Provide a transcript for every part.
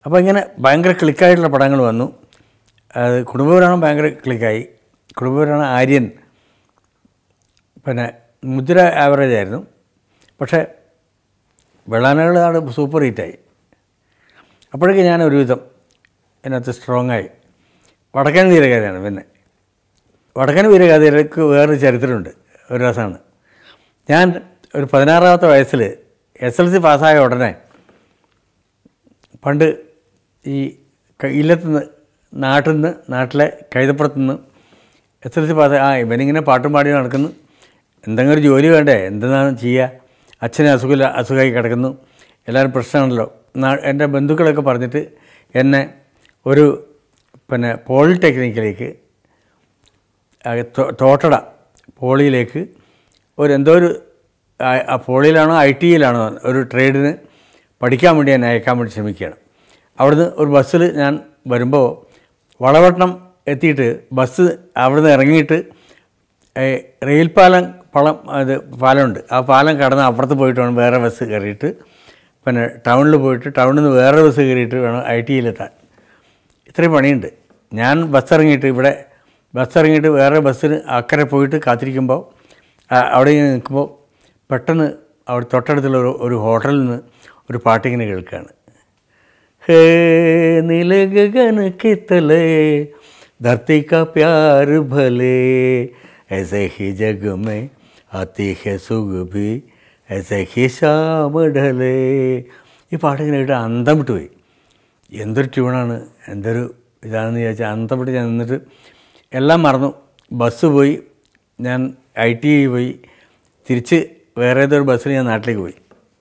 അപ്പോൾ ഇങ്ങനെ ഭയങ്കര ക്ലിക്കായിട്ടുള്ള പടങ്ങൾ വന്നു അത് കുടുംബപുരാണം ഭയങ്കര ക്ലിക്കായി കുടുംബപുരാണം ആര്യൻ പിന്നെ മുദ്ര ആവറേജ് ആയിരുന്നു പക്ഷേ വെള്ളാനകളാണ് സൂപ്പർ ഹിറ്റായി അപ്പോഴേക്ക് ഞാൻ ഒരുവിധം ഇതിനകത്ത് സ്ട്രോങ് ആയി വടക്കൻ വീരഗാഥയാണ് പിന്നെ വടക്കൻ വീരഗാഥയിലേക്ക് വേറൊരു ചരിത്രമുണ്ട് ഒരു രസമാണ് ഞാൻ ഒരു പതിനാറാമത്തെ വയസ്സിൽ എസ് എൽ സി പാസ്സായ ഉടനെ പണ്ട് ഈ ക- ഇല്ലത്തുനിന്ന് നാട്ടിൽ നിന്ന് നാട്ടിലെ കൈതപ്പുറത്തുനിന്ന് എസ് എൽ സി പാസ് ആ ഇവനിങ്ങനെ പാട്ടും പാടി നടക്കുന്നു എന്തെങ്കിലും ഒരു ജോലി വേണ്ടേ എന്തെന്നാണ് ചെയ്യുക അച്ഛനെ അസുഖമില്ല അസുഖമായി കിടക്കുന്നു എല്ലാവരും പ്രശ്നമാണല്ലോ നാ- എൻ്റെ ബന്ധുക്കളൊക്കെ പറഞ്ഞിട്ട് എന്നെ ഒരു പിന്നെ പോളിടെക്നിക്കിലേക്ക് ആ, തോ- തോട്ടട പോളിയിലേക്ക് ഒരു എന്തോ ഒരു ആ- ആ പോളിയിലാണോ ഐ ടിയിലാണോ ഒരു ട്രേഡിന് പഠിക്കാൻ വേണ്ടി എന്നെ അയക്കാൻ വേണ്ടി ശ്രമിക്കുകയാണ് അവിടുന്ന് ഒരു ബസ്സിൽ ഞാൻ വരുമ്പോൾ വളവട്ടണം എത്തിയിട്ട് ബസ് അവിടുന്ന് ഇറങ്ങിയിട്ട് ഏ, റെയിൽ പാലം പളം അത് പാലമുണ്ട് ആ പാലം കടന്ന് അപ്പുറത്ത് പോയിട്ട് വേണം വേറെ ബസ് കയറിയിട്ട് പിന്നെ ടൗണിൽ പോയിട്ട് ടൗണിൽ നിന്ന് വേറെ ബസ് കയറിയിട്ട് വേണം ഐ ടിയിലെത്താൻ ഇത്രയും പണിയുണ്ട് ഞാൻ ബസ് ഇറങ്ങിയിട്ട് ഇവിടെ ബസ് ഇറങ്ങിയിട്ട് വേറെ ബസ്സിന് അക്കരെ പോയിട്ട് കാത്തിരിക്കുമ്പോൾ ആ, അവിടെ ഇങ്ങനെ നിൽക്കുമ്പോൾ പെട്ടെന്ന് അവിടെ തൊട്ടടുത്തുള്ള ഒരു ഒരു ഹോട്ടലിൽ നിന്ന് ഒരു പാട്ടിങ്ങനെ കേൾക്കുകയാണ് ഹേ नीले गगन के तले धरती का प्यार भले ऐसे ही जग में आती है सुख भी ऐसे ही शाम ढले ഈ പാട്ടിങ്ങനെ കേട്ട് അന്തം വിട്ട് പോയി എന്തൊരു ട്യൂണാണ് എന്തൊരു ഇതാണെന്ന് ചോദിച്ചാൽ അന്തം വിട്ട് ഞാൻ നിന്നിട്ട് എല്ലാം മറന്നു ബസ് പോയി ഞാൻ ഐ ടി പോയി തിരിച്ച് വേറെ ഏതൊരു ബസ്സിൽ ഞാൻ നാട്ടിലേക്ക് പോയി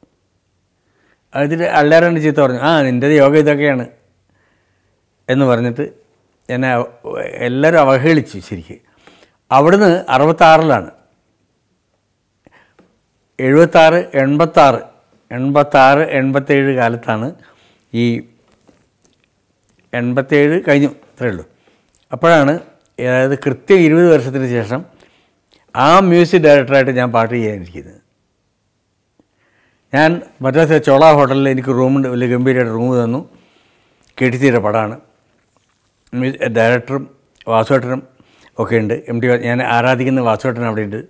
അതിൽ എല്ലാവരും ചീത്ത പറഞ്ഞു ആ നിൻ്റെ യോഗ ഇതൊക്കെയാണ് എന്ന് പറഞ്ഞിട്ട് എന്നെ അവ- എല്ലാവരും അവഹേളിച്ചു ശരിക്ക് അവിടുന്ന് അറുപത്താറിലാണ് എഴുപത്താറ് എൺപത്താറ് എൺപത്താറ് എൺപത്തേഴ് കാലത്താണ് ഈ എൺപത്തേഴ് കഴിഞ്ഞു അത്രേ ഉള്ളൂ അപ്പോഴാണ് അതായത് കൃത്യം ഇരുപത് വർഷത്തിന് ശേഷം ആ മ്യൂസിക് ഡയറക്ടറായിട്ട് ഞാൻ പാട്ട് ചെയ്യാനിരിക്കുന്നത് ഞാൻ മദ്രാസിലെ ചോള ഹോട്ടലിൽ എനിക്ക് റൂമുണ്ട് വലിയ ഗംഭീരമായിട്ട് റൂം തന്നു കെട്ടിത്തീര പടമാണ് മ്യൂ- ഡയറക്ടറും വാസുവേട്ടനും ഒക്കെ ഉണ്ട് എം ടി ഞാൻ ആരാധിക്കുന്ന വാസുവേട്ടൻ അവിടെ ഉണ്ട്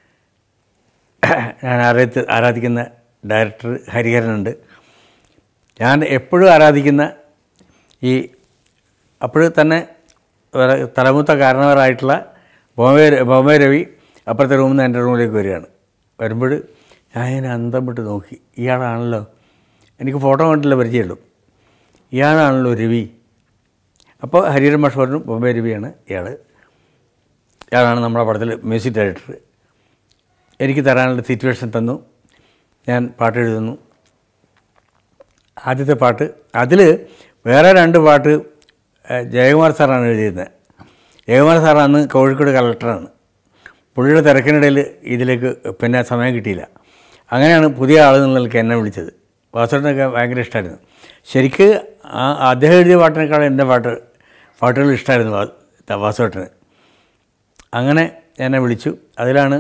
ഞാൻ ആരാധി ആരാധിക്കുന്ന ഡയറക്ടർ ഹരിഹരനുണ്ട് ഞാൻ എപ്പോഴും ആരാധിക്കുന്ന ഈ അപ്പോഴും തന്നെ വേറെ തലമൂത്ത കാരണവരായിട്ടുള്ള ബോംബെ ബോംബെ രവി അപ്പുറത്തെ റൂമിൽ നിന്ന് എൻ്റെ റൂമിലേക്ക് വരികയാണ് വരുമ്പോൾ ഞാൻ ഇങ്ങനെ അന്തം വിട്ട് നോക്കി ഇയാളാണല്ലോ എനിക്ക് ഫോട്ടോ കണ്ടില്ല പരിചയമുള്ളൂ ഇയാളാണല്ലോ രവി അപ്പോൾ ഹരിഹരൻ മാഷ് പറഞ്ഞു ബോംബെ രവിയാണ് ഇയാൾ ഇയാളാണ് നമ്മുടെ പടത്തിൽ മ്യൂസിക് ഡയറക്ടർ എനിക്ക് തരാനുള്ള സിറ്റുവേഷൻ തന്നു ഞാൻ പാട്ട് എഴുതുന്നു ആദ്യത്തെ പാട്ട് അതിൽ വേറെ രണ്ട് പാട്ട് ഏഹ്, ജയകുമാർ സാറാണ് എഴുതിയിരുന്നത് ജയകുമാർ സാർ അന്ന് കോഴിക്കോട് കളക്ടറാണ് പുള്ളിയുടെ തിരക്കിനിടയിൽ ഇതിലേക്ക് പിന്നെ സമയം കിട്ടിയില്ല അങ്ങനെയാണ് പുതിയ ആൾ എന്നുള്ളതിലേക്ക് എന്നെ വിളിച്ചത് വാസുവേട്ടനൊക്കെ ഭയങ്കര ഇഷ്ടമായിരുന്നു ശരിക്ക് ആ അദ്ദേഹം എഴുതിയ പാട്ടിനേക്കാൾ എൻ്റെ പാട്ട് പാട്ടുകൾ ഇഷ്ടമായിരുന്നു വാ- വാസുവേട്ടന് അങ്ങനെ എന്നെ വിളിച്ചു അതിലാണ്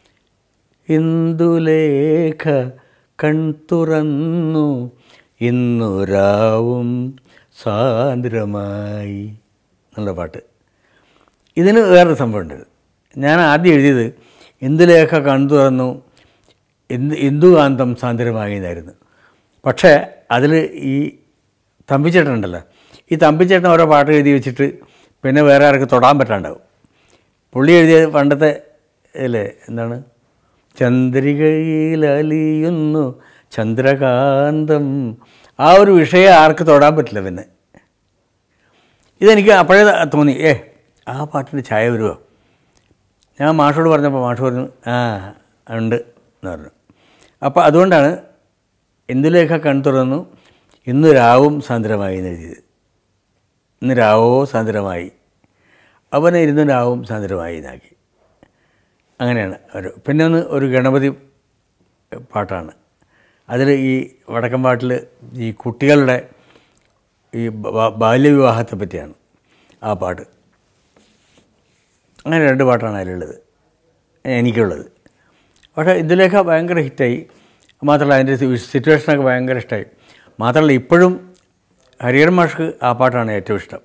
ഇന്ദുലേഖ കൺ തുറന്നു ഇന്നു രാവും സാന്ദ്രമായി എന്നുള്ള പാട്ട് ഇതിന് വേറൊരു സംഭവമുണ്ട് ഞാൻ ആദ്യം എഴുതിയത് ഇന്ദുലേഖ കൺ തുറന്നു ഇന്ദു ഇന്ദുകാന്തം സാന്ദ്രമായി എന്നായിരുന്നു പക്ഷേ അതിൽ ഈ തമ്പിച്ചേട്ടൻ ഉണ്ടല്ലോ ഈ തമ്പിച്ചേട്ടൻ ഓരോ പാട്ട് എഴുതി വെച്ചിട്ട് പിന്നെ വേറെ ആർക്ക് തൊടാൻ പറ്റാണ്ടാവും പുള്ളി എഴുതിയ പണ്ടത്തെ അല്ലേ എന്താണ് ചന്ദ്രികയിൽ അലിയുന്നു ചന്ദ്രകാന്തം ആ ഒരു വിഷയം ആർക്ക് തൊടാൻ പറ്റില്ല പിന്നെ ഇതെനിക്ക് അപ്പോഴേ തോന്നി ഏ ആ പാട്ടിന് ചായ വരുമോ ഞാൻ മാഷോട് പറഞ്ഞപ്പോൾ മാഷ് പറഞ്ഞു ആ ഉണ്ട് എന്ന് പറഞ്ഞു അപ്പോൾ അതുകൊണ്ടാണ് എന്തിലേഖ കൺ തുറന്നു ഇന്ന് രാവും സാന്ദ്രമായി എന്ന് എഴുതിയത് ഇന്ന് രാവോ സാന്ദ്രമായി അവനെ ഇരുന്ന് രാവും സാന്ദ്രമായി എന്നാക്കി അങ്ങനെയാണ് ഒരു പിന്നെ ഒന്ന് ഒരു ഗണപതി പാട്ടാണ് അതിൽ ഈ വടക്കൻ പാട്ടിൽ ഈ കുട്ടികളുടെ ഈ ബാ- ബാല്യവിവാഹത്തെ പറ്റിയാണ് ആ പാട്ട് അങ്ങനെ രണ്ട് പാട്ടാണ് അതിലുള്ളത് എനിക്കുള്ളത് പക്ഷേ ഇതിലേക്ക് ഭയങ്കര ഹിറ്റായി മാത്രമല്ല അതിൻ്റെ സിറ്റുവേഷനൊക്കെ ഭയങ്കര ഇഷ്ടമായി മാത്രമല്ല ഇപ്പോഴും ഹരിഹരൻ മാഷ്ക്ക് ആ പാട്ടാണ് ഏറ്റവും ഇഷ്ടം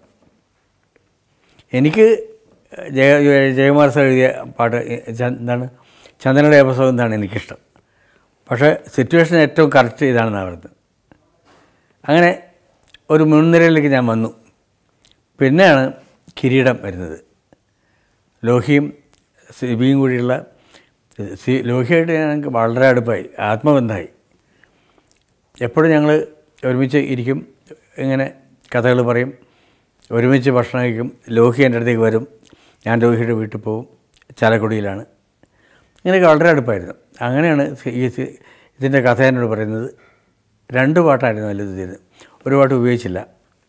എനിക്ക് ജയ ജയ- ജയകുമാർ സാർ എഴുതിയ പാട്ട് ച- എന്താണ് ചന്ദനയുടെ എപ്പിസോഡ് എന്താണ് എനിക്കിഷ്ടം പക്ഷേ സിറ്റുവേഷൻ ഏറ്റവും കറക്റ്റ് ഇതാണെന്നാണ് പറയുന്നത് അങ്ങനെ ഒരു മുൻനിരയിലേക്ക് ഞാൻ വന്നു പിന്നെയാണ് കിരീടം വരുന്നത് ലോഹിയും സിബിയും കൂടിയുള്ള സി ലോഹിയായിട്ട് ഞങ്ങൾക്ക് വളരെ അടുപ്പായി ആത്മബന്ധമായി എപ്പോഴും ഞങ്ങൾ ഒരുമിച്ച് ഇരിക്കും ഇങ്ങനെ കഥകൾ പറയും ഒരുമിച്ച് ഭക്ഷണം കഴിക്കും ലോഹി എൻ്റെ അടുത്തേക്ക് വരും ഞാൻ ലോഹിയുടെ വീട്ടിൽ പോകും ചാലക്കുടിയിലാണ് ഇങ്ങനെയൊക്കെ വളരെ അടുപ്പായിരുന്നു അങ്ങനെയാണ് സി- ഈ സി- ഇതിൻ്റെ കഥ എന്നോട് പറയുന്നത് രണ്ട് പാട്ടായിരുന്നു അതിൽ ചെയ്ത് ഒരു പാട്ട് ഉപയോഗിച്ചില്ല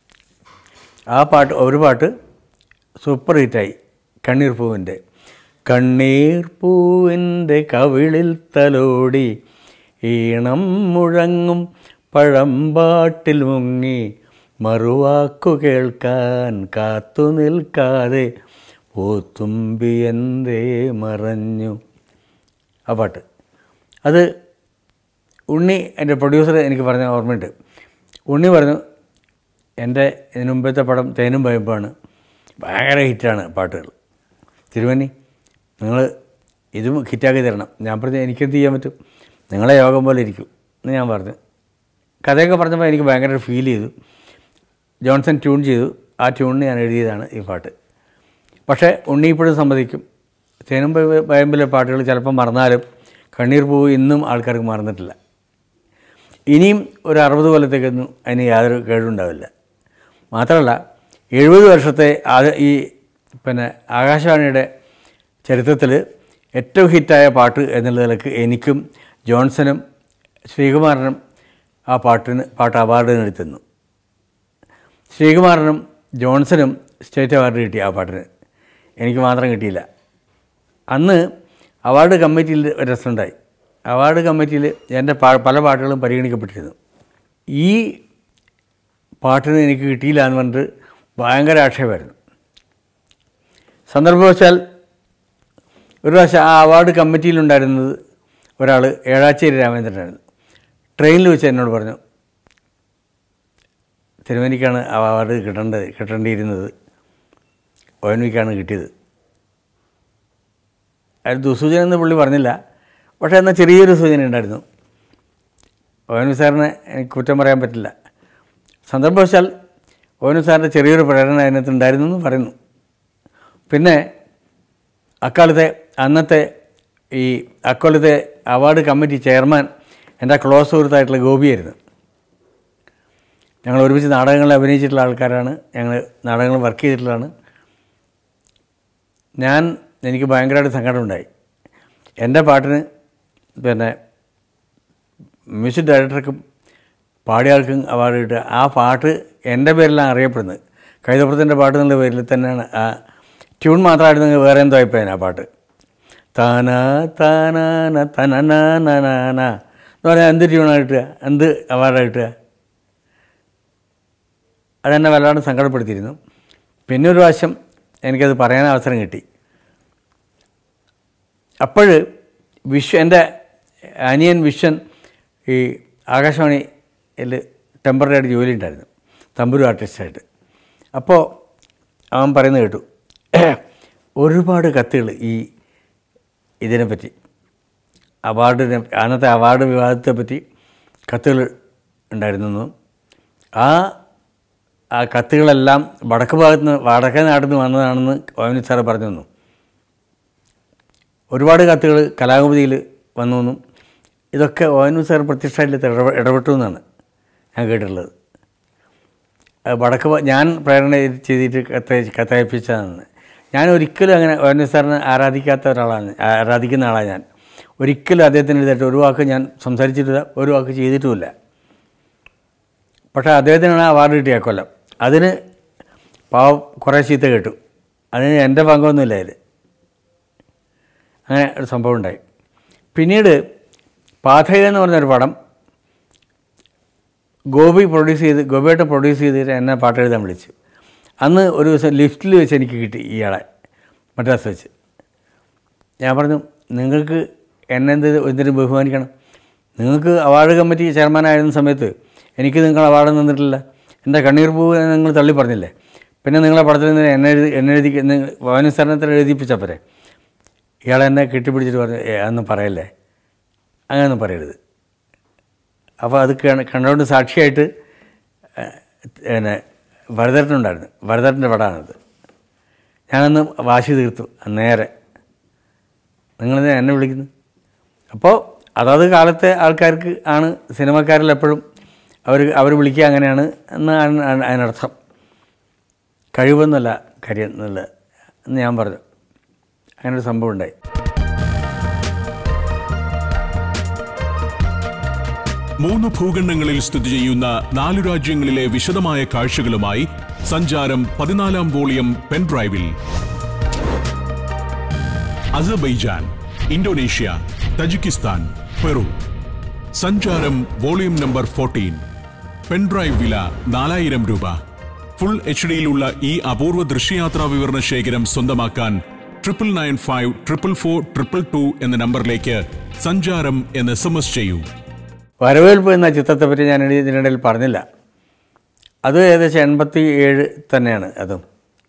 ആ പാട്ട് ഒരു പാട്ട് സൂപ്പർ ഹിറ്റായി കണ്ണീർ പൂവിൻ്റെ കണ്ണീർ പൂവിൻ്റെ കവിളിൽ തലോടി ഈണം മുഴങ്ങും പഴമ്പാട്ടിൽ മുങ്ങി മറുവാക്കു കേൾക്കാൻ കാത്തു നിൽക്കാതെ പൂത്തുമ്പി എന്തേ മറഞ്ഞു ആ പാട്ട് അത് ഉണ്ണി എൻ്റെ പ്രൊഡ്യൂസർ എനിക്ക് പറഞ്ഞ ഓർമ്മയുണ്ട് ഉണ്ണി പറഞ്ഞു എൻ്റെ ഇതിനു മുമ്പത്തെ പടം തേനും പയമ്പാണ് ഭയങ്കര ഹിറ്റാണ് പാട്ടുകൾ തിരുവന്നി നിങ്ങൾ ഇതും ഹിറ്റാക്കി തരണം ഞാൻ പറഞ്ഞു എനിക്കെന്ത് ചെയ്യാൻ പറ്റും നിങ്ങളെ യോഗം പോലെ ഇരിക്കും എന്ന് ഞാൻ പറഞ്ഞു കഥയൊക്കെ പറഞ്ഞപ്പോൾ എനിക്ക് ഭയങ്കര ഫീൽ ചെയ്തു ജോൺസൺ ട്യൂൺ ചെയ്തു ആ ട്യൂണിന് ഞാൻ എഴുതിയതാണ് ഈ പാട്ട് പക്ഷേ ഉണ്ണി ഇപ്പോഴും സമ്മതിക്കും തേനും പയ- പയമ്പിലെ പാട്ടുകൾ ചിലപ്പോൾ മറന്നാലും കണ്ണീർ പൂവ് ഇന്നും ആൾക്കാർക്ക് മറന്നിട്ടില്ല ഇനിയും ഒരു അറുപത് കൊല്ലത്തേക്കൊന്നും അതിന് യാതൊരു കേടുണ്ടാവില്ല മാത്രമല്ല എഴുപത് വർഷത്തെ അത് ഈ പിന്നെ ആകാശവാണിയുടെ ചരിത്രത്തിൽ ഏറ്റവും ഹിറ്റായ പാട്ട് എന്നുള്ള നിലക്ക് എനിക്കും ജോൺസനും ശ്രീകുമാരനും ആ പാട്ടിന് പാട്ട് അവാർഡ് നേടിത്തന്നു ശ്രീകുമാരനും ജോൺസനും സ്റ്റേറ്റ് അവാർഡ് കിട്ടി ആ പാട്ടിന് എനിക്ക് മാത്രം കിട്ടിയില്ല അന്ന് അവാർഡ് കമ്മിറ്റിയിൽ ഒരു രസമുണ്ടായി അവാർഡ് കമ്മിറ്റിയിൽ എൻ്റെ പാ പല പാട്ടുകളും പരിഗണിക്കപ്പെട്ടിരുന്നു ഈ പാട്ടിന് എനിക്ക് കിട്ടിയില്ല എന്ന് പറഞ്ഞിട്ട് ഭയങ്കര ആക്ഷേപമായിരുന്നു സന്ദർഭവശാൽ ഒരു പ്രാവശ്യം ആ അവാർഡ് കമ്മിറ്റിയിലുണ്ടായിരുന്നത് ഒരാൾ ഏഴാച്ചേരി രാമേന്ദ്രനായിരുന്നു ട്രെയിനിൽ വെച്ച് എന്നോട് പറഞ്ഞു തിരുവനിക്കാണ് ആ അവാർഡ് കിട്ടേണ്ടത് കിട്ടേണ്ടിയിരുന്നത് ഒ എൻ വിക്കാണ് കിട്ടിയത് അത് ദുസൂചന എന്ന് പുള്ളി പറഞ്ഞില്ല പക്ഷേ എന്നാൽ ചെറിയൊരു സൂചന ഉണ്ടായിരുന്നു ഒ എൻ വി സാറിനെ എനിക്ക് കുറ്റം പറയാൻ പറ്റില്ല സന്ദർഭവശാൽ ഒ എൻ വി സാറിൻ്റെ ചെറിയൊരു പ്രേരണ അതിനകത്ത് ഉണ്ടായിരുന്നു എന്ന് പറയുന്നു പിന്നെ അക്കാലത്തെ അന്നത്തെ ഈ അക്കൊല്ലത്തെ അവാർഡ് കമ്മിറ്റി ചെയർമാൻ എൻ്റെ ക്ലോസ് സുഹൃത്തായിട്ടുള്ള ഗോപിയായിരുന്നു ഞങ്ങൾ ഒരുമിച്ച് നാടകങ്ങളിൽ അഭിനയിച്ചിട്ടുള്ള ആൾക്കാരാണ് ഞങ്ങൾ നാടകങ്ങൾ വർക്ക് ചെയ്തിട്ടുള്ളതാണ് ഞാൻ എനിക്ക് ഭയങ്കരമായിട്ട് സങ്കടമുണ്ടായി എൻ്റെ പാട്ടിന് പിന്നെ മ്യൂസിക് ഡയറക്ടർക്കും പാടിയ ആൾക്കും അവാർഡ് കിട്ടുക ആ പാട്ട് എൻ്റെ പേരിലാണ് അറിയപ്പെടുന്നത് കൈതപ്പുറത്തിൻ്റെ പാട്ട് എന്നുള്ള പേരിൽ തന്നെയാണ് ആ ട്യൂൺ മാത്രമായിരുന്നെങ്കിൽ വേറെ എന്തോ ആയിപ്പോയി ആ പാട്ട് താന താനാന തനനാന എന്ന് പറഞ്ഞാൽ എന്ത് ട്യൂണാണ് കിട്ടുക എന്ത് അവാർഡാണ് കിട്ടുക അതെന്നെ വല്ലാണ്ട് സങ്കടപ്പെടുത്തിയിരുന്നു പിന്നെ ഒരു പ്രാവശ്യം എനിക്കത് പറയാൻ അവസരം കിട്ടി അപ്പോൾ വിശ്വ എൻ്റെ അനിയൻ വിശ്വൻ ഈ ആകാശവാണിയിൽ ടെമ്പററി ആയിട്ട് ജോലി ഉണ്ടായിരുന്നു തമ്പുരു ആർട്ടിസ്റ്റായിട്ട് അപ്പോൾ അവൻ പറയുന്നത് കേട്ടു ഒരുപാട് കത്തുകൾ ഈ ഇതിനെപ്പറ്റി അവാർഡിനെ അന്നത്തെ അവാർഡ് വിവാദത്തെ പറ്റി കത്തുകൾ ഉണ്ടായിരുന്നു ആ ആ കത്തുകളെല്ലാം വടക്ക് ഭാഗത്ത് നിന്ന് വടക്കേ നാട്ടിൽ നിന്ന് വന്നതാണെന്ന് ഓമനി സാറ് പറഞ്ഞു തന്നു ഒരുപാട് കത്തുകൾ കലാകുമതിയിൽ വന്നു എന്നും ഇതൊക്കെ ഓമനി സാർ പ്രത്യക്ഷമായിട്ട് ഇടപെ ഇടപെട്ടു എന്നാണ് ഞാൻ കേട്ടിട്ടുള്ളത് അത് വടക്ക് ഭാ- ഞാൻ പ്രേരണ ചെയ്തിട്ട് കത്ത് കത്തയപ്പിച്ചതാണ് ഞാൻ ഒരിക്കലും അങ്ങനെ ഓമനി സാറിനെ ആരാധിക്കാത്ത ഒരാളാണ് ആരാധിക്കുന്ന ആളാണ് ഞാൻ ഒരിക്കലും അദ്ദേഹത്തിനെതിരായിട്ട് ഒരു വാക്ക് ഞാൻ സംസാരിച്ചിട്ടില്ല ഒരു വാക്ക് ചെയ്തിട്ടുമില്ല പക്ഷേ അദ്ദേഹത്തിനാണ് അവാർഡ് കിട്ടിയ ആ കൊല്ലം അതിന് പാവം കുറേ ചീത്ത കേട്ടു അതിന് എൻ്റെ പങ്കൊന്നുമില്ല അതിൽ അങ്ങനെ ഒരു സംഭവം ഉണ്ടായി പിന്നീട് പാഥക എന്ന് പറഞ്ഞൊരു പടം ഗോപി പ്രൊഡ്യൂസ് ചെയ്ത് ഗോപിയേട്ടൻ പ്രൊഡ്യൂസ് ചെയ്തിട്ട് എന്നെ പാട്ട് എഴുതാൻ വിളിച്ചു അന്ന് ഒരു ദിവസം ലിഫ്റ്റിൽ വെച്ച് എനിക്ക് കിട്ടി ഇയാളെ മദ്രാസ് വെച്ച് ഞാൻ പറഞ്ഞു നിങ്ങൾക്ക് എന്നെ എന്ത് എന്തിനും ബഹുമാനിക്കണം നിങ്ങൾക്ക് അവാർഡ് കമ്മിറ്റി ചെയർമാനായിരുന്ന സമയത്ത് എനിക്ക് നിങ്ങൾ അവാർഡ് തന്നിട്ടില്ല എൻ്റെ കണ്ണീർ പൂവ് നിങ്ങൾ തള്ളി പറഞ്ഞില്ലേ പിന്നെ നിങ്ങളെ പടത്തിൽ നിന്ന് എന്നെ എഴുതി എന്നെ എഴുതി വാനുസരണത്തിൽ എഴുതിപ്പിച്ചപ്പോരെ ഇയാൾ എന്നെ കെട്ടിപ്പിടിച്ചിട്ട് പറഞ്ഞു "ഏ, അതൊന്നും പറയല്ലേ അങ്ങനെയൊന്നും പറയരുത് അപ്പോൾ അത് കണ്ട- കണ്ടുകൊണ്ട് സാക്ഷിയായിട്ട് ഏഹ്, പിന്നെ ഭരതേട്ടനുണ്ടായിരുന്നു ഭരതേട്ടൻ്റെ പടമാണത് ഞാനന്ന് വാശി തീർത്തു നേരെ നിങ്ങളെന്താ എന്നെ വിളിക്കുന്നു അപ്പോൾ അതത് കാലത്തെ ആൾക്കാർക്ക് ആണ് സിനിമക്കാരിൽ എപ്പോഴും അവർ അവർ വിളിക്കുക അങ്ങനെയാണ് എന്നാണ് അതിനർത്ഥം കഴിവെന്നല്ല കാര്യം എന്നുള്ളത് എന്ന് ഞാൻ പറഞ്ഞു അങ്ങനെ ഒരു സംഭവം ഉണ്ടായി മൂന്ന് ഭൂഖണ്ഡങ്ങളിൽ സ്ഥിതി ചെയ്യുന്ന നാലു രാജ്യങ്ങളിലെ വിശദമായ കാഴ്ചകളുമായി സഞ്ചാരം പതിനാലാം വോളിയം പെൻഡ്രൈവിൽ Azerbaijan Indonesia Tajikistan Peru Sancharam volume number fourteen pen drive വില നാലായിരം രൂപ ഫുൾ എച്ച് ഡിയിലുള്ള ഈ അപൂർവ ദൃശ്യയാത്രാ വിവരണ ശേഖരം സ്വന്തമാക്കാൻ triple nine five triple four triple two എന്ന നമ്പറിലേക്ക് സഞ്ചാരം എന്ന് എസ് എം എസ് ചെയ്യൂ വരവേൽപ്പ് എന്ന ചിത്രത്തെപ്പറ്റി ഞാൻ ഇനി ഇതിനിടയിൽ പറഞ്ഞില്ല അത് ഏകദേശം എൺപത്തി ഏഴ് തന്നെയാണ് അതും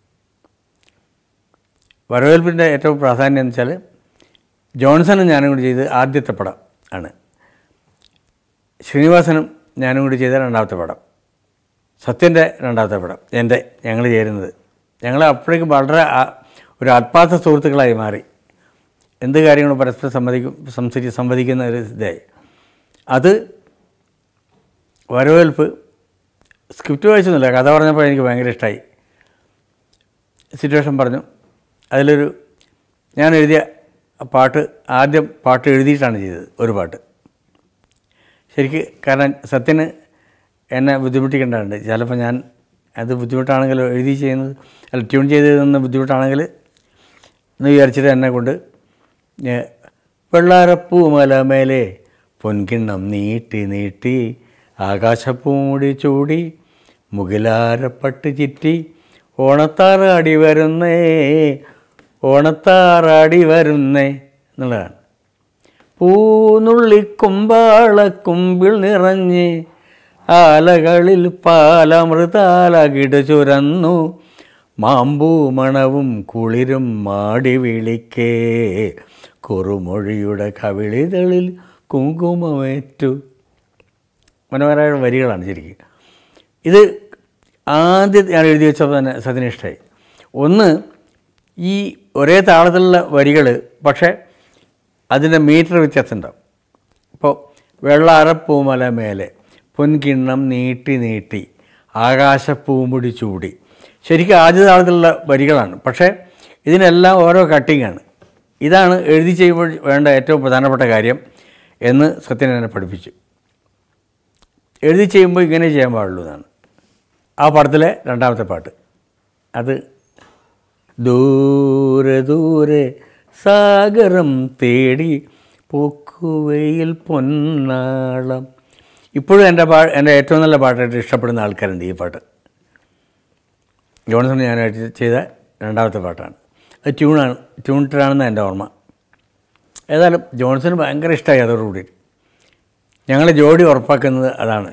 വരവേൽപ്പിൻ്റെ ഏറ്റവും പ്രാധാന്യം എന്ന് വെച്ചാൽ ജോൺസണും ഞാനും കൂടി ചെയ്ത് ആദ്യത്തെ പടം ആണ് ശ്രീനിവാസനും ഞാനും കൂടി ചെയ്ത രണ്ടാമത്തെ പടം സത്യൻ്റെ രണ്ടാമത്തെ പടം എൻ്റെ ഞങ്ങൾ ചേരുന്നത് ഞങ്ങൾ അപ്പോഴേക്കും വളരെ ആ- ഒരു ആത്മാർത്ഥ സുഹൃത്തുക്കളായി മാറി എന്ത് കാര്യങ്ങളും പരസ്പരം സമ്മതിക്കും സംസരി സംവദിക്കുന്ന ഒരു ഇതായി അത് വരവേൽപ്പ് സ്ക്രിപ്റ്റ് വായിച്ചൊന്നുമില്ല കഥ പറഞ്ഞപ്പോൾ എനിക്ക് ഭയങ്കര ഇഷ്ടമായി സിറ്റുവേഷൻ പറഞ്ഞു അതിലൊരു ഞാൻ എഴുതിയ പാട്ട് ആദ്യം പാട്ട് എഴുതിയിട്ടാണ് ചെയ്തത് ഒരു പാട്ട് ശരിക്ക് കാരണം സത്യന് എന്നെ ബുദ്ധിമുട്ടിക്കേണ്ടതുണ്ട് ചിലപ്പോൾ ഞാൻ അത് ബുദ്ധിമുട്ടാണെങ്കിൽ എഴുതി ചെയ്യുന്നത് അല്ല ട്യൂൺ ചെയ്ത് തന്ന ബുദ്ധിമുട്ടാണെങ്കിൽ എന്ന് വിചാരിച്ചിട്ട് എന്നെ കൊണ്ട് ഞാൻ വെള്ളാരപ്പൂ മലമേലെ പൊൻകിണ്ണം നീട്ടി നീട്ടി ആകാശപ്പൂമുടി ചൂടി മുകിലാരപ്പട്ട് ചിറ്റി ഓണത്താറാടി വരുന്നേ ഓണത്താറാടി വരുന്നേ എന്നുള്ളതാണ് പൂനുള്ളിക്കുമ്പാളക്കുമ്പിൾ നിറഞ്ഞ് ആലകളിൽ പാലമൃതാലകിട ചുരന്നു മാമ്പൂ മണവും കുളിരും മാടി വിളിക്കേ കുറുമൊഴിയുടെ കവിളിതളിൽ കുങ്കുമമേറ്റു മനോഹരമായ വരികളാണ് ശരിക്കും ഇത് ആദ്യം ഞാൻ എഴുതി വെച്ചപ്പോൾ തന്നെ സത്യന് ഇഷ്ടമായി ഒന്ന് ഈ ഒരേ താളത്തിലുള്ള വരികൾ പക്ഷേ അതിൻ്റെ മീറ്റർ വ്യത്യാസം ഉണ്ടാവും ഇപ്പോൾ വെള്ളാരപ്പൂമല മേലെ പൊൻകിണ്ണം നീട്ടി നീട്ടി ആകാശപ്പൂമുടി ചൂടി ശരിക്കും ആദ്യ താളത്തിലുള്ള വരികളാണ് പക്ഷേ ഇതിനെല്ലാം ഓരോ കട്ടിങ്ങാണ് ഇതാണ് എഴുതി ചെയ്യുമ്പോൾ വേണ്ട ഏറ്റവും പ്രധാനപ്പെട്ട കാര്യം എന്ന് സത്യൻ എന്നെ പഠിപ്പിച്ചു എഴുതി ചെയ്യുമ്പോൾ ഇങ്ങനെ ചെയ്യാൻ പാടുള്ളൂ എന്നാണ് ആ പടത്തിലെ രണ്ടാമത്തെ പാട്ട് അത് ദൂരെ ദൂരെ സാഗരം തേടി പൂക്കുവയിൽ പൊന്നാളം ഇപ്പോഴും എൻ്റെ പാ എൻ്റെ ഏറ്റവും നല്ല പാട്ടായിട്ട് ഇഷ്ടപ്പെടുന്ന ആൾക്കാരുണ്ട് ഈ പാട്ട് ജോൺസൺ ഞാനായിട്ട് ചെയ്ത രണ്ടാമത്തെ പാട്ടാണ് അത് ട്യൂണാണ് ട്യൂണിട്ടാണെന്ന് എൻ്റെ ഓർമ്മ ഏതായാലും ജോൺസന് ഭയങ്കര ഇഷ്ടമായി അതോടുകൂടി ഞങ്ങളെ ജോഡി ഉറപ്പാക്കുന്നത് അതാണ്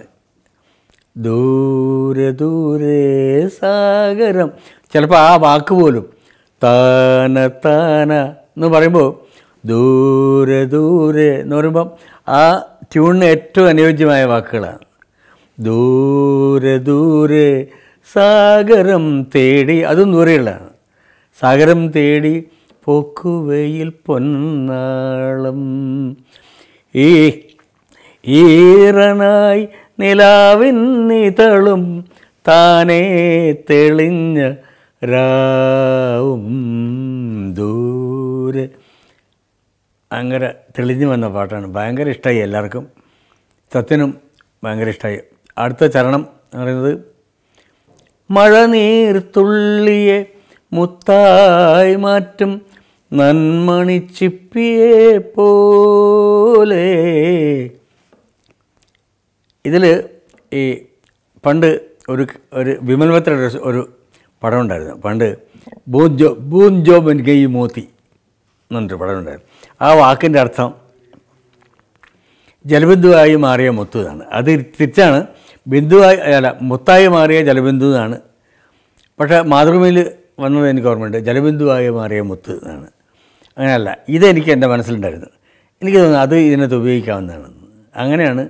ദൂരെ ദൂരെ സാഗരം ചിലപ്പോൾ ആ വാക്ക് പോലും താന താന എന്ന് പറയുമ്പോൾ ദൂരെ ദൂരെ എന്ന് പറയുമ്പം ആ ട്യൂണിന് ഏറ്റവും അനുയോജ്യമായ വാക്കുകളാണ് ദൂരെ ദൂരെ സാഗരം തേടി അതും ദൂരെയുള്ളതാണ് സാഗരം തേടി പോക്കുവയിൽ പൊന്നാളം ഈ ഈറനായി നിലാവിന്നിതളും താനേ തെളിഞ്ഞ രാവും ദൂരെ അങ്ങനെ തെളിഞ്ഞു വന്ന പാട്ടാണ് ഭയങ്കര ഇഷ്ടമായി എല്ലാവർക്കും സത്യനും ഭയങ്കര ഇഷ്ടമായി അടുത്ത ചരണം എന്ന് പറയുന്നത് മഴനീർത്തുള്ളിയെ മുത്തായി മാറ്റും നന്മണിച്ചിപ്പിയെ പോലെ ഇതിൽ ഈ പണ്ട് ഒരു ഒരു വിമൽ ബത്രയുടെ ഒരു- ഒരു പടം ഉണ്ടായിരുന്നു പണ്ട് ബൂൻ ജോ ബൂൻ ജോബൻ ഗെയ് മോത്തി എന്നൊരു പടം ഉണ്ടായിരുന്നു ആ വാക്കിൻ്റെ അർത്ഥം ജലബിന്ദുവായി മാറിയ മുത്തു എന്നാണ് അത് തിരിച്ചാണ് ബിന്ദുവായി അല്ല മുത്തായി മാറിയ ജലബിന്ദു എന്നാണ് പക്ഷേ മാതൃഭൂമിയിൽ വന്നത് എനിക്ക് ഓർമ്മയുണ്ട് ജലബിന്ദുവായി മാറിയ മുത്ത് എന്നാണ് അങ്ങനെയല്ല ഇതെനിക്ക് എൻ്റെ മനസ്സിലുണ്ടായിരുന്നു എനിക്ക് തോന്നുന്നു അത് ഇതിനകത്ത് ഉപയോഗിക്കാവുന്നതാണ് അങ്ങനെയാണ്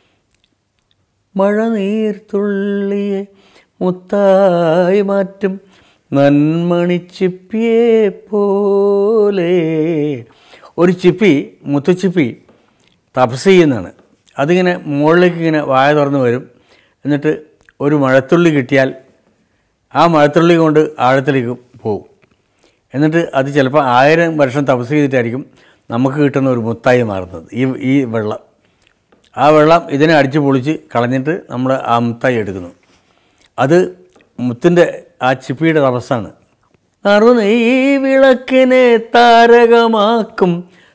മഴ നീർത്തുള്ളിയെ മുത്തായി മാറ്റും നന്മണിച്ചിപ്പിയെ പോലെ ഒരു ചിപ്പി മുത്തുച്ചിപ്പി തപസ് ചെയ്യുന്നതാണ് അതിങ്ങനെ മുകളിലേക്ക് ഇങ്ങനെ വായ തുറന്ന് വരും എന്നിട്ട് ഒരു മഴത്തുള്ളി കിട്ടിയാൽ ആ മഴത്തുള്ളി കൊണ്ട് ആഴത്തിലേക്ക് പോകും എന്നിട്ട് അത് ചിലപ്പോൾ ആയിരം വർഷം തപസ് ചെയ്തിട്ടായിരിക്കും നമുക്ക് കിട്ടുന്ന ഒരു മുത്തായി മാറുന്നത് ഈ ഈ വെള്ളം ആ വെള്ളം ഇതിനെ അടിച്ച് പൊളിച്ച് കളഞ്ഞിട്ട് നമ്മൾ ആ മുത്തായി എടുക്കുന്നു അത് മുത്തിൻ്റെ ആ ചിപ്പിയുടെ തപസ്സാണ് അറുനെയ് വിളക്കിനെ താരകമാക്കും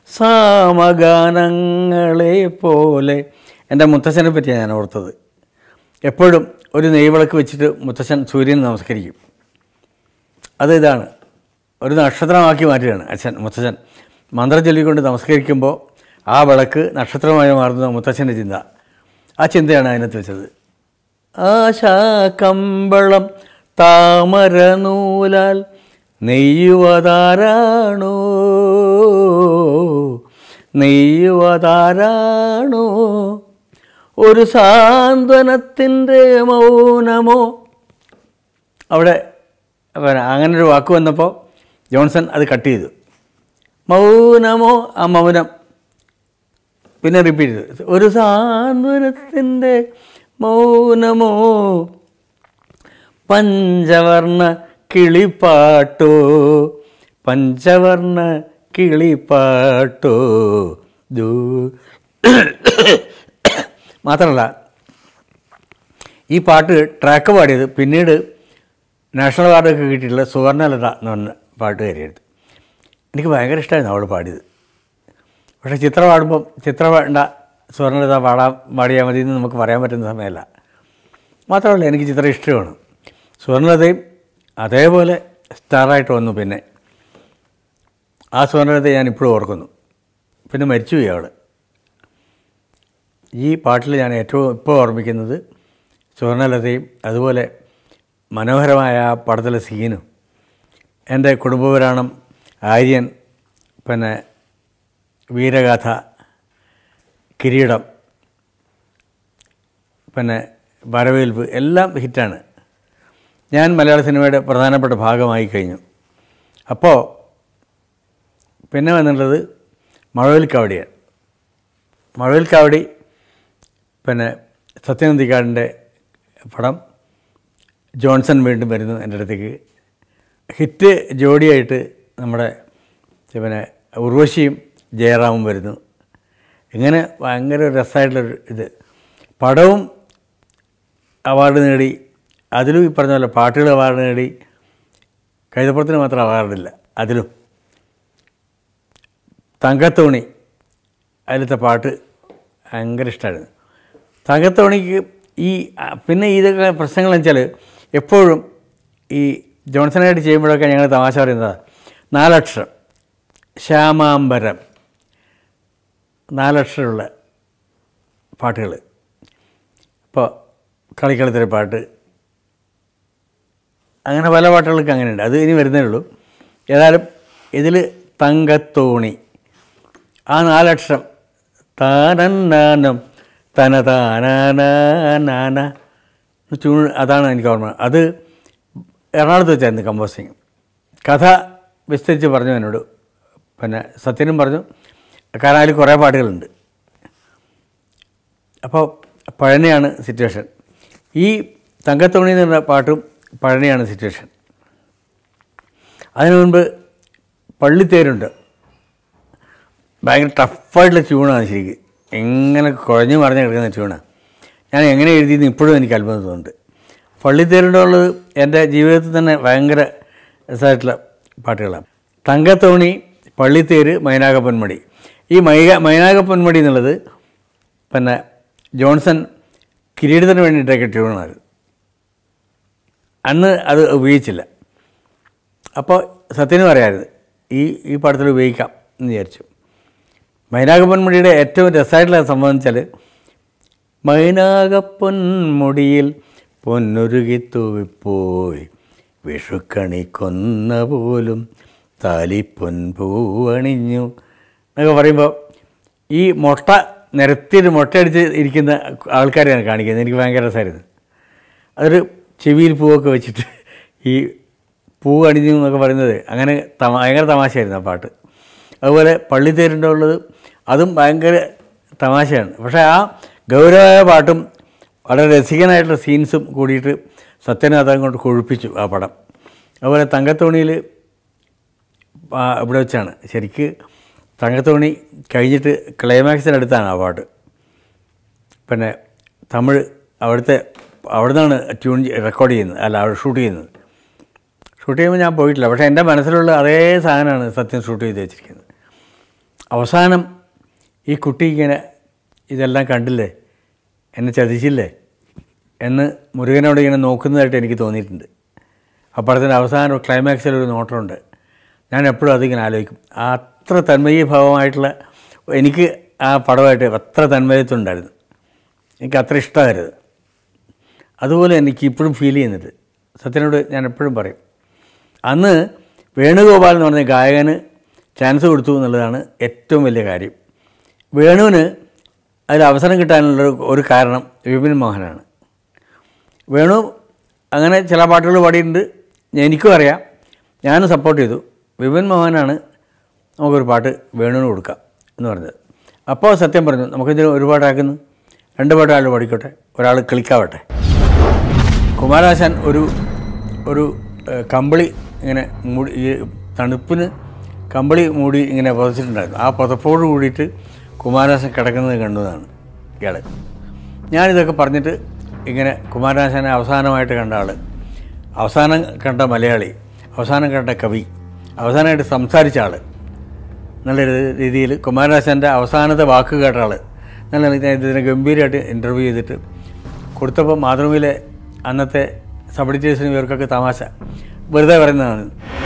സാമഗാനങ്ങളെ പോലെ എൻ്റെ മുത്തശ്ശനെ പറ്റിയാണ് ഞാൻ ഓർത്തത് എപ്പോഴും ഒരു നെയ്വിളക്ക് വെച്ചിട്ട് മുത്തശ്ശൻ സൂര്യനെ നമസ്കരിക്കും അത് ഇതാണ് ഒരു നക്ഷത്രമാക്കി മാറ്റുകയാണ് അച്ഛൻ മുത്തച്ഛൻ മന്ത്രം ചൊല്ലിക്കൊണ്ട് നമസ്കരിക്കുമ്പോൾ ആ വിളക്ക് നക്ഷത്രമായി മാറുന്ന മുത്തച്ഛൻ്റെ ചിന്ത ആ ചിന്തയാണ് അതിനകത്ത് വെച്ചത് ആശാകമ്പളം താമര നൂലാൽ നെയ്യുവതാരാണോ നെയ്യുവതാരാണോ ഒരു സാന്ത്വനത്തിൻ്റെ മൗനമോ അവിടെ പിന്നെ അങ്ങനെ ഒരു വാക്ക് വന്നപ്പോൾ ജോൺസൺ അത് കട്ട് ചെയ്തു മൗനമോ ആ മൗനം പിന്നെ റിപ്പീറ്റ് ചെയ്തു ഒരു സാന്ത്വനത്തിൻ്റെ മൗനമോ പഞ്ചവർണ്ണ കിളിപ്പാട്ടോ പഞ്ചവർണ്ണ കിളിപ്പാട്ടോ ദൂ മാത്രമല്ല ഈ പാട്ട് ട്രാക്ക് പാടിയത് പിന്നീട് നാഷണൽ അവാർഡൊക്കെ കിട്ടിയിട്ടുള്ള സുവർണലത എന്ന് പറഞ്ഞ പാട്ടുകാരിയായിരുന്നു എനിക്ക് ഭയങ്കര ഇഷ്ടമായിരുന്നു അവൾ പാടിയത് പക്ഷേ ചിത്രം പാടുമ്പം ചിത്രം വേണ്ട സുവർണലത പാടാൻ പാടിയാൽ മതി എന്ന് നമുക്ക് പറയാൻ പറ്റുന്ന സമയമല്ല മാത്രമല്ല എനിക്ക് ചിത്രം ഇഷ്ടമാണ് സുവർണലതയും അതേപോലെ സ്റ്റാറായിട്ട് വന്നു പിന്നെ ആ സുവർണലതയെ ഞാൻ ഇപ്പോഴും ഓർക്കുന്നു പിന്നെ മരിച്ചുപോയി അവൾ ഈ പാട്ടിൽ ഞാൻ ഏറ്റവും ഇപ്പോൾ ഓർമ്മിക്കുന്നത് സുവർണലതയും അതുപോലെ മനോഹരമായ ആ പടത്തിലെ സീനും എൻ്റെ കുടുംബപുരാണം ആര്യൻ പിന്നെ വീരഗാഥ കിരീടം പിന്നെ വരവേൽപ്പ് എല്ലാം ഹിറ്റാണ് ഞാൻ മലയാള സിനിമയുടെ പ്രധാനപ്പെട്ട ഭാഗമായി കഴിഞ്ഞു അപ്പോൾ പിന്നെ വന്നിട്ടുള്ളത് മഴവിൽ കാവടിയാണ് മഴവിൽ കാവടി പിന്നെ സത്യനന്ദിക്കാടിൻ്റെ പടം ജോൺസൺ വീണ്ടും വരുന്നു എൻ്റെ അടുത്തേക്ക് ഹിറ്റ് ജോഡിയായിട്ട് നമ്മുടെ പിന്നെ ഉർവശിയും ജയറാമും വരുന്നു ഇങ്ങനെ ഭയങ്കര രസമായിട്ടുള്ളൊരു ഇത് പടവും അവാർഡ് നേടി അതിലും ഈ പറഞ്ഞ പോലെ പാട്ടുകൾ അവാർഡ് നേടി കൈതപ്പുറത്തിന് മാത്രം അവാർഡില്ല അതിലും തങ്കത്തോണി അതിലത്തെ പാട്ട് ഭയങ്കര ഇഷ്ടമായിരുന്നു തങ്കത്തോണിക്ക് ഈ ആ, പിന്നെ ഇതൊക്കെ പ്രശ്നങ്ങൾ വെച്ചാൽ എപ്പോഴും ഈ ജോൺസണായിട്ട് ചെയ്യുമ്പോഴൊക്കെ ഞങ്ങൾ തമാശ പറയുന്നത് നാലക്ഷരം ശ്യാമാംബരം നാലക്ഷരമുള്ള പാട്ടുകൾ ഇപ്പോൾ കളിക്കളത്തിലെ പാട്ട് അങ്ങനെ പല പാട്ടുകൾക്ക് അങ്ങനെയുണ്ട് അത് ഇനി വരുന്നേ ഉള്ളൂ ഏതായാലും ഇതിൽ തങ്കത്തോണി ആ നാലക്ഷരം താനന്നാനം തന താനാന ട്യൂൺ അതാണ് എനിക്ക് ഓർമ്മ അത് എറണാകുളത്ത് വെച്ചായിരുന്നു കമ്പോസിങ് കഥ വിസ്തരിച്ച് പറഞ്ഞു എന്നോട് പിന്നെ സത്യനും പറഞ്ഞു കാരണം അതിൽ കുറേ പാട്ടുകളുണ്ട് അപ്പോൾ പഴനിയാണ് സിറ്റുവേഷൻ ഈ തങ്കത്തോണി എന്ന് പറഞ്ഞ പാട്ടും പഴനിയാണ് സിറ്റുവേഷൻ അതിനു മുൻപ് പള്ളിത്തേരുണ്ട് ഭയങ്കര ടഫായിട്ടുള്ള ട്യൂണാണ് ശരിക്കും എങ്ങനെ കുഴഞ്ഞു മറിഞ്ഞ് കിടക്കുന്ന ട്യൂണാണ് ഞാൻ എങ്ങനെ എഴുതിയെന്ന് ഇപ്പോഴും എനിക്ക് അത്ഭുതം തോന്നുന്നുണ്ട് പള്ളിത്തേരുണ്ടുള്ളത് എൻ്റെ ജീവിതത്തിൽ തന്നെ ഭയങ്കര രസമായിട്ടുള്ള പാട്ടുകളാണ് തങ്കത്തോണി പള്ളിത്തേര് മൈനാകപ്പൊന്മടി ഈ മൈക മൈനാകപ്പൊന്മടി എന്നുള്ളത് പിന്നെ ജോൺസൺ കിരീടത്തിന് വേണ്ടിയിട്ടൊക്കെ ട്യൂണാണ് അന്ന് അത് ഉപയോഗിച്ചില്ല അപ്പോൾ സത്യന് പറയാമായിരുന്നു ഈ ഈ പടത്തിൽ ഉപയോഗിക്കാം എന്ന് വിചാരിച്ചു മൈനാകപ്പൊന്മുടിയുടെ ഏറ്റവും രസമായിട്ടുള്ള സംഭവം വെച്ചാൽ മൈനാകപ്പൊന്മുടിയിൽ പൊന്നുരുകി തൂവിപ്പോയി വിഷുക്കണി കൊന്ന പോലും താലിപ്പൊൻ പൂവണിഞ്ഞു എന്നൊക്കെ പറയുമ്പോൾ ഈ മുട്ട നിരത്തിയിട്ട് മുട്ടയടിച്ച് ഇരിക്കുന്ന ആൾക്കാരെയാണ് കാണിക്കുന്നത് എനിക്ക് ഭയങ്കര രസമായിരുന്നു അതൊരു ചെവിയിൽ പൂവൊക്കെ വെച്ചിട്ട് ഈ പൂ അണിഞ്ഞു എന്നൊക്കെ പറയുന്നത് അങ്ങനെ തമാ ഭയങ്കര തമാശയായിരുന്നു ആ പാട്ട് അതുപോലെ പള്ളിത്തേരിൻ്റെ ഉള്ളത് അതും ഭയങ്കര തമാശയാണ് പക്ഷേ ആ ഗൗരവമായ പാട്ടും വളരെ രസികനായിട്ടുള്ള സീൻസും കൂടിയിട്ട് സത്യനാഥൻ കൊണ്ട് കൊഴുപ്പിച്ചു ആ പടം അതുപോലെ തങ്കത്തോണിയിൽ ആ, ഇവിടെ വെച്ചാണ് ശരിക്ക് തങ്കത്തോണി കഴിഞ്ഞിട്ട് ക്ലൈമാക്സിനടുത്താണ് ആ പാട്ട് പിന്നെ തമിഴ് അവിടുത്തെ അവിടെ നിന്നാണ് ട്യൂൺ റെക്കോർഡ് ചെയ്യുന്നത് അല്ല അവിടെ ഷൂട്ട് ചെയ്യുന്നത് ഷൂട്ട് ചെയ്യുമ്പോൾ ഞാൻ പോയിട്ടില്ല പക്ഷേ എൻ്റെ മനസ്സിലുള്ള അതേ സാധനമാണ് സത്യം ഷൂട്ട് ചെയ്ത് വെച്ചിരിക്കുന്നത് അവസാനം ഈ കുട്ടി ഇങ്ങനെ ഇതെല്ലാം കണ്ടില്ലേ എന്നെ ചതിച്ചില്ലേ എന്ന് മുരുകനോട് ഇങ്ങനെ നോക്കുന്നതായിട്ട് എനിക്ക് തോന്നിയിട്ടുണ്ട് ആ പടത്തിൻ്റെ അവസാന ക്ലൈമാക്സിൽ ഒരു നോട്ടമുണ്ട് ഞാൻ എപ്പോഴും അതിങ്ങനെ ആലോചിക്കും ആ അത്ര തന്മയീഭാവമായിട്ടുള്ള എനിക്ക് ആ പടമായിട്ട് അത്ര തന്മയത്വം ഉണ്ടായിരുന്നു എനിക്ക് അത്ര ഇഷ്ടമായിരുന്നു അതുപോലെ എനിക്ക് ഇപ്പോഴും ഫീൽ ചെയ്യുന്നുണ്ട് സത്യനോട് ഞാൻ എപ്പോഴും പറയും അന്ന് വേണുഗോപാൽ എന്ന് പറഞ്ഞ ഗായകന് ചാൻസ് കൊടുത്തു എന്നുള്ളതാണ് ഏറ്റവും വലിയ കാര്യം വേണുവിന് അതിൽ അവസരം കിട്ടാനുള്ള ഒരു- ഒരു കാരണം വിപിൻ മോഹനാണ് വേണു അങ്ങനെ ചില പാട്ടുകൾ പാടിയിട്ടുണ്ട് എനിക്കും അറിയാം ഞാനും സപ്പോർട്ട് ചെയ്തു വിപിൻ മോഹനാണ് നമുക്കൊരു പാട്ട് വേണുവിന് കൊടുക്കാം എന്ന് പറഞ്ഞത് അപ്പോൾ സത്യം പറഞ്ഞു നമുക്കിതിന് ഒരു പാട്ടാക്കുന്നു രണ്ട് പാട്ട് ആൾ പാടിക്കോട്ടെ ഒരാൾ ക്ലിക്കാവട്ടെ കുമാരാശാൻ ഒരു ഒരു ഏഹ്, കമ്പിളി ഇങ്ങനെ മൂടി ഈ തണുപ്പിന് കമ്പിളി മൂടി ഇങ്ങനെ പുതച്ചിട്ടുണ്ടായിരുന്നു ആ പുതപ്പോട് കൂടിയിട്ട് കുമാരാശൻ കിടക്കുന്നത് കണ്ടതാണ് ഇയാൾ ഞാനിതൊക്കെ പറഞ്ഞിട്ട് ഇങ്ങനെ കുമാരനാശാനെ അവസാനമായിട്ട് കണ്ട ആൾ അവസാനം കണ്ട മലയാളി അവസാനം കണ്ട കവി അവസാനമായിട്ട് സംസാരിച്ച ആൾ നല്ല രീതിയിൽ കുമാരനാശാൻ്റെ അവസാനത്തെ വാക്ക് കേട്ട ആൾ നല്ല രീതിയിൽ ഇതിനെ ഗംഭീരമായിട്ട് ഇൻ്റർവ്യൂ ചെയ്തിട്ട് കൊടുത്തപ്പോൾ മാതൃഭൂമിയിലെ അന്നത്തെ സബ് എഡിറ്റേഴ്സിന് ഇവർക്കൊക്കെ തമാശ വെറുതെ പറയുന്നതാണ്